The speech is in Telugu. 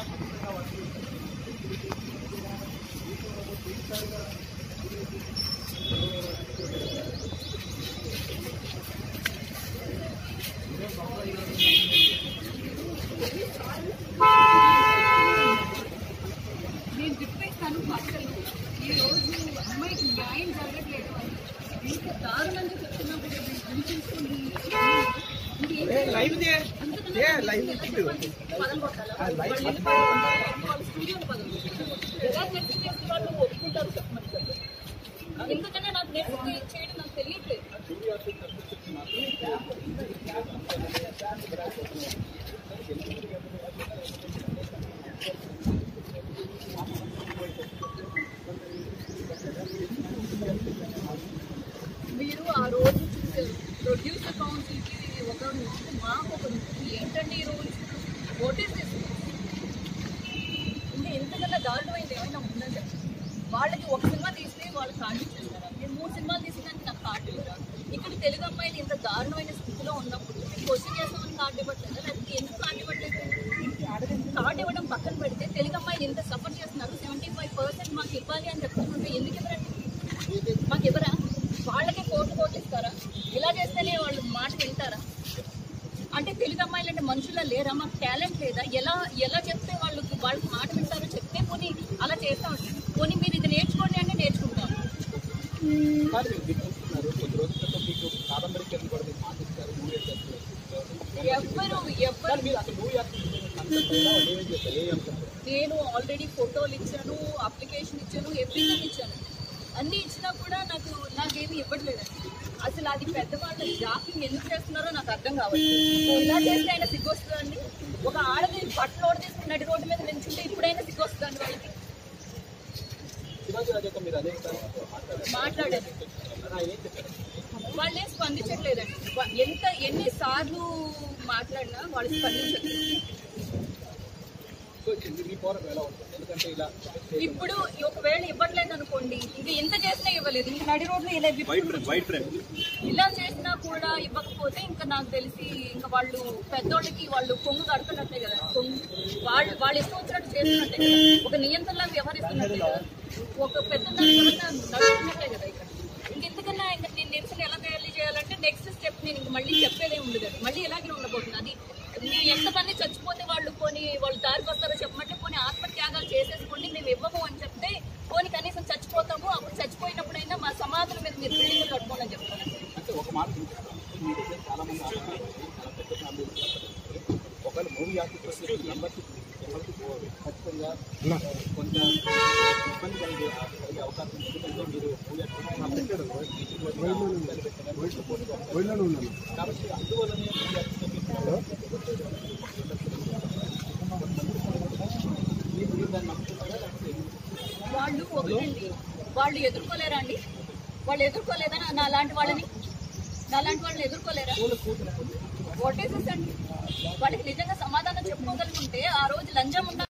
నేను చెప్పేస్తాను అసలు ఈ రోజు అమ్మాయికి న్యాయం జరగట్లేదు అని ఇంత దారుణంగా చెప్తున్నప్పుడు అనిపిస్తుంది లైవ్ దే ఏ లైవ్ ఎందుకంటే నాకు నెక్స్ట్ చేయడం నాకు తెలియట్లేదు మీరు ఆ రోజు చూసారు ప్రొడ్యూసర్ కౌన్సిల్కి ఒక నుంచి మాకు ఒక నుంచి ఏంటంటే ఈ రోజు వాట్ ఈస్ దిస్ ఇంకా ఎంతకన్నా దారుణమైంది ఏమైనా ఉందని చెప్పండి వాళ్ళకి ఒక సినిమా తీస్తే వాళ్ళకి కార్డు ఇచ్చేస్తారా నేను మూడు సినిమాలు తీసినాక నాకు కార్డు ఇవ్వరా ఇక్కడ తెలుగు అమ్మాయిలు ఇంత దారుణమైన స్థితిలో ఉన్నప్పుడు మీరు క్వశ్చన్ చేస్తామని కార్డు ఇవ్వట్లేదు లేకపోతే ఎందుకు కార్డు ఇవ్వట్లేదు కార్డు ఇవ్వడం పక్కన పెడితే తెలుగు అమ్మాయిలు ఇంత సఫర్ చేస్తున్నారు సెవెంటీ ఫైవ్ పర్సెంట్ మాకు ఇవ్వాలి అని చెప్తుంటే ఎందుకు ఇవ్వరండి మాకు ఎవరా వాళ్ళకి కోట్లు కోట్లు ఇస్తారా ఇలా చేస్తేనే వాళ్ళు మాట వింటారా అంటే తెలుగు అమ్మాయిలు అంటే మనుషులా లేరా మాకు టాలెంట్ లేదా ఎలా ఎలా చెప్తే వాళ్ళకి వాళ్ళకి మాట వింటారో చెప్తే పోనీ అలా చేస్తాం పోనీ మీరు ఇది నేర్చుకోండి అంటే నేర్చుకుంటాం కానీ మీరు దిక్కున్నారు కొద్ది రోజుల క్రితం మీకు కాదంబరి కింద కూడా మీకు మాట ఇచ్చారు మూవీ చేస్తారు ఎవ్వరు ఎవ్వరు కానీ మీరు అసలు మూవీ వాళ్ళు ఏమేం చేస్తారు ఏ అంశం నేను ఆల్రెడీ ఫోటోలు ఇచ్చాను అప్లికేషన్ ఇచ్చాను ఎవ్రీథింగ్ ఇచ్చాను అన్ని ఇచ్చినా కూడా నాకు నాకేమీ ఇవ్వట్లేదండి అసలు అది పెద్దవాళ్ళ జాకింగ్ ఎందుకు చేస్తున్నారో నాకు అర్థం కావట్లేదు ఇలా చేస్తే అయినా సిగ్గు వస్తుందండి ఒక ఆడది బట్టలు ఓడి తీసుకుని నడి రోడ్డు మీద నిల్చుంటే ఇప్పుడైనా సిగ్గు వస్తుందండి వాళ్ళకి శివాజీ రాజాతో మీరు అదే మాట్లాడారు మాట్లాడారు ఆయన ఏం చెప్పారు వాళ్ళే స్పందించట్లేదండి వా- ఎంత ఎన్నిసార్లు మాట్లాడినా వాళ్ళు స్పందించట్లేదు సో ఇది మీ పోరాటం ఎలా ఉంటుంది ఎందుకంటే ఇలా ఇప్పుడు ఒకవేళ ఇవ్వట్లేదు అనుకోండి ఇంకా ఎంత చేసినా ఇవ్వలేదు ఇంకా నడి రోడ్లో ఇలా విప్పుకుంటూ వైట్ ఫ్రేమ్ ఇలా చేసినా కూడా ఇవ్వకపోతే ఇంకా నాకు తెలిసి ఇంకా వాళ్ళు పెద్దోళ్ళకి వాళ్ళు కొంగు కడుతున్నట్టే కదా కొంగు వాళ్ళు వాళ్ళు ఇష్టం వచ్చినట్టు చేస్తున్నట్టే కదా ఒక నియంత్రణలా వ్యవహరిస్తున్నట్టే కదా ఒక పెద్ద దాని వలన నడుస్తున్నట్టే కదా ఇక్కడ ఇంకెందుకన్నా ఇంకా నేను నిరసన ఎలా తయారు చేయాలంటే నెక్స్ట్ స్టెప్ నేను ఇంక మళ్ళీ చెప్పేదే ఉండదు అది మళ్ళీ ఇలాగే ఉండబోతుంది అది మీరు ఎంతమంది చచ్చిపోతే వాళ్ళు పోనీ వాళ్ళు దారికి వస్తారో చెప్పమంటే పోనీ ఆత్మత్యాగాలు చేసేసుకోండి మేము ఇవ్వము అని చెప్తే పోనీ కనీసం చచ్చిపోతాము అప్పుడు చచ్చిపోయినప్పుడైనా మా సమాధుల మీద మీరు బిల్డింగ్లు కట్టుకోండి అని చెప్తాను అంటే ఒక మాట వినిపిస్తాను. మీ దగ్గర చాలా మంది ఆడవాళ్ళు, చాలా పెద్ద ఫ్యామిలీ ఒకవేళ మూవీ ఆర్టిస్ట్ మెంబర్షిప్ మెంబర్షిప్ ఖచ్చితంగా కొంత ఇబ్బంది కలిగే కలిగే అవకాశం ఉంది ఎందుకంటే మీరు మూవీ కాబట్టి అందువల్లనే మూవీ మీరు మీరు దాన్ని నమ్ముతున్నారా లేకపోతే వాళ్ళు ఒకటండి వాళ్ళు ఎదుర్కోలేరా అండి వాళ్ళు ఎదుర్కోలేదా నా- నా లాంటి వాళ్ళని నా లాంటి వాళ్ళని ఎదుర్కోలేరా వాట్ ఈస్ దిస్ అండి వాళ్ళకి నిజంగా సమాధానం చెప్పుకోగలుగుంటే ఆ రోజు లంచం ఉన్న